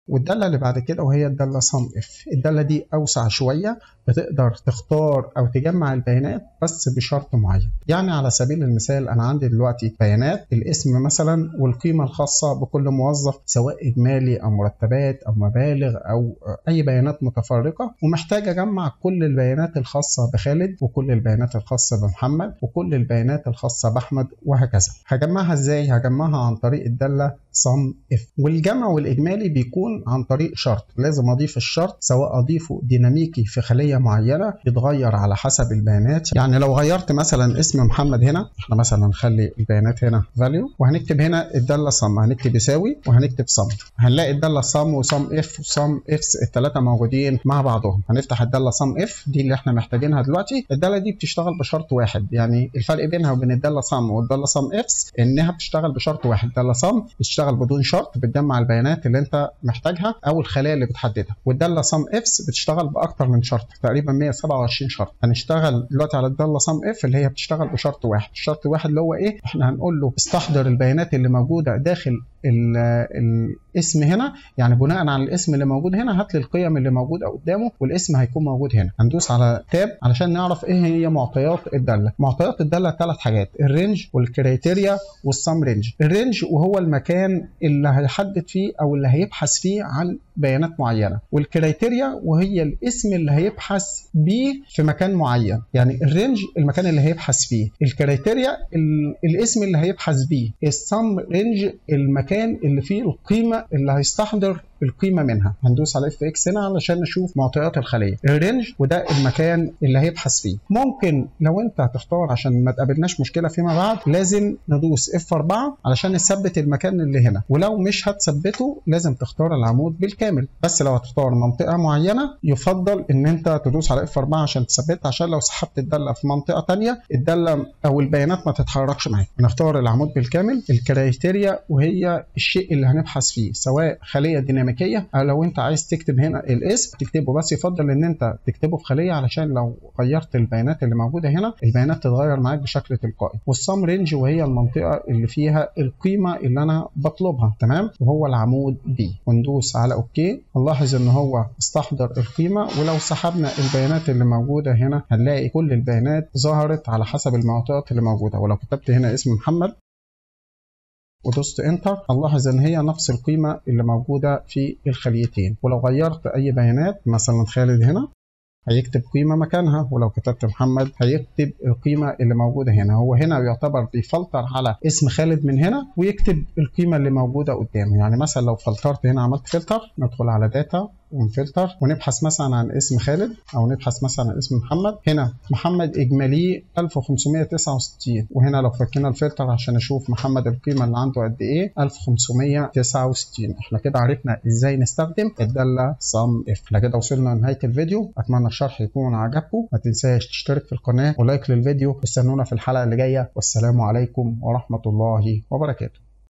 والداله اللي بعد كده وهي الداله سم اف الداله دي اوسع شويه بتقدر تختار او تجمع البيانات بس بشرط معين يعني على سبيل المثال انا عندي دلوقتي بيانات الاسم مثلا والقيمه الخاصه بكل موظف سواء اجمالي او مرتبات او مبالغ او اي بيانات متفرقه ومحتاج اجمع كل البيانات الخاصه بخالد وكل البيانات الخاصه بمحمد وكل البيانات الخاصه باحمد وهكذا هجمعها ازاي هجمعها عن طريق الداله sum if والجمع والاجمالي بيكون عن طريق شرط لازم اضيف الشرط سواء اضيفه ديناميكي في خليه معينه يتغير على حسب البيانات يعني لو غيرت مثلا اسم محمد هنا احنا مثلا نخلي البيانات هنا value وهنكتب هنا الداله sum هنكتب يساوي وهنكتب sum هنلاقي الداله sum وسم اف وسم افس الثلاثه موجودين مع بعضهم هنفتح الداله sum اف دي اللي احنا محتاجينها دلوقتي الداله دي بتشتغل بشرط واحد يعني الفرق بينها وبين الداله sum والداله sum افس انها بتشتغل بشرط واحد الداله sum بتشتغل بدون شرط بتجمع البيانات اللي انت محتاجها او الخلايا اللي بتحددها والداله sum افس بتشتغل باكتر من شرط تقريبا 127 شرط هنشتغل دلوقتي على الداله sum اف اللي هي بتشتغل بشرط واحد الشرط واحد اللي هو ايه احنا هنقول له استحضر البيانات اللي موجوده داخل الاسم هنا يعني بناء على الاسم اللي موجود هنا هات لي القيم اللي موجوده قدامه والاسم هيكون موجود هنا هندوس على تاب علشان نعرف ايه هي معطيات الداله معطيات الداله ثلاث حاجات الرينج والكريتيريا والسم رينج الرينج وهو المكان اللي هيحدد فيه او اللي هيبحث فيه عن بيانات معينه والكريتيريا وهي الاسم اللي هيبحث بيه في مكان معين يعني الرينج المكان اللي هيبحث فيه الكريتيريا الاسم اللي هيبحث بيه السم رينج المكان اللي فيه القيمه اللي هيستحضر القيمه منها هندوس على اف اكس هنا علشان نشوف معطيات الخليه الرينج وده المكان اللي هيبحث فيه ممكن لو انت هتختار عشان ما تقابلناش مشكله فيما بعد لازم ندوس اف 4 علشان نثبت المكان اللي هنا ولو مش هتثبته لازم تختار العمود بالكامل بس لو هتختار منطقه معينه يفضل ان انت تدوس على اف 4 عشان تثبتها عشان لو سحبت الداله في منطقه ثانيه الداله او البيانات ما تتحركش معاك نختار العمود بالكامل الكرايتيريا وهي الشيء اللي هنبحث فيه سواء خليه ديناميكيه او لو انت عايز تكتب هنا الاسم تكتبه بس يفضل ان انت تكتبه في خليه علشان لو غيرت البيانات اللي موجوده هنا البيانات تتغير معاك بشكل تلقائي والسم رينج وهي المنطقه اللي فيها القيمه اللي انا بطلبها تمام وهو العمود بي وندوس على اوكي نلاحظ ان هو استحضر القيمه ولو سحبنا البيانات اللي موجوده هنا هنلاقي كل البيانات ظهرت على حسب المعطيات اللي موجوده ولو كتبت هنا اسم محمد ودوست انتر هنلاحظ ان هي نفس القيمه اللي موجوده في الخليتين ولو غيرت اي بيانات مثلا خالد هنا هيكتب قيمه مكانها ولو كتبت محمد هيكتب القيمه اللي موجوده هنا هو هنا يعتبر بيفلتر على اسم خالد من هنا ويكتب القيمه اللي موجوده قدامه يعني مثلا لو فلترت هنا عملت فلتر ندخل على داتا ونفلتر ونبحث مثلا عن اسم خالد او نبحث مثلا عن اسم محمد هنا محمد اجمالي 1569 وهنا لو فكينا الفلتر عشان اشوف محمد القيمه اللي عنده قد ايه 1569 احنا كده عرفنا ازاي نستخدم الداله sum if احنا كده وصلنا لنهايه الفيديو اتمنى الشرح يكون عجبكم ما تنساش تشترك في القناه ولايك للفيديو استنونا في الحلقه اللي جايه والسلام عليكم ورحمه الله وبركاته